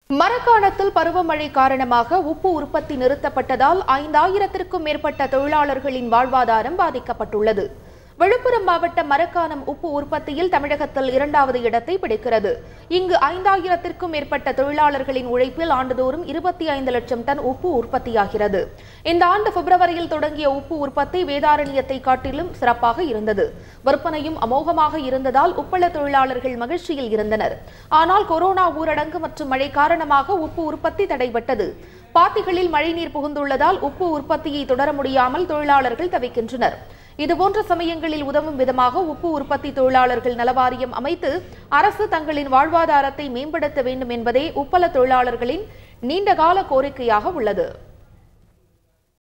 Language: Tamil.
மரக்காணத்தில் பருவமழை காரணமாக உப்பு உற்பத்தி நிறுத்தப்பட்டதால் ஐந்தாயிரத்திற்கும் மேற்பட்ட தொழிலாளர்களின் வாழ்வாதாரம் பாதிக்கப்பட்டுள்ளது விழுப்புரம் மாவட்ட மரக்காணம் உப்பு உற்பத்தியில் தமிழகத்தில் இரண்டாவது இடத்தை பிடிக்கிறது இங்கு ஐந்தாயிரத்திற்கும் மேற்பட்ட தொழிலாளர்களின் உழைப்பில் ஆண்டுதோறும் இருபத்தி ஐந்து லட்சம் டன் உப்பு உற்பத்தியாகிறது இந்த ஆண்டு பிப்ரவரியில் தொடங்கிய உப்பு உற்பத்தி வேதாரண்யத்தை காட்டிலும் சிறப்பாக இருந்தது விற்பனையும் அமோகமாக இருந்ததால் உப்பள தொழிலாளர்கள் மகிழ்ச்சியில் இருந்தனர் ஆனால் கொரோனா ஊரடங்கு மற்றும் மழை காரணமாக உப்பு உற்பத்தி தடைபட்டது பாத்திகளில் மழைநீர் புகுந்துள்ளதால் உப்பு உற்பத்தியை தொடர முடியாமல் தொழிலாளர்கள் தவிக்கின்றனர் இதுபோன்ற சமயங்களில் உதவும் விதமாக உப்பு உற்பத்தி தொழிலாளர்கள் நலவாரியம் அமைத்து அரசு தங்களின் வாழ்வாதாரத்தை மேம்படுத்த வேண்டும் என்பதே உப்பள தொழிலாளர்களின் நீண்டகால கோரிக்கையாக உள்ளது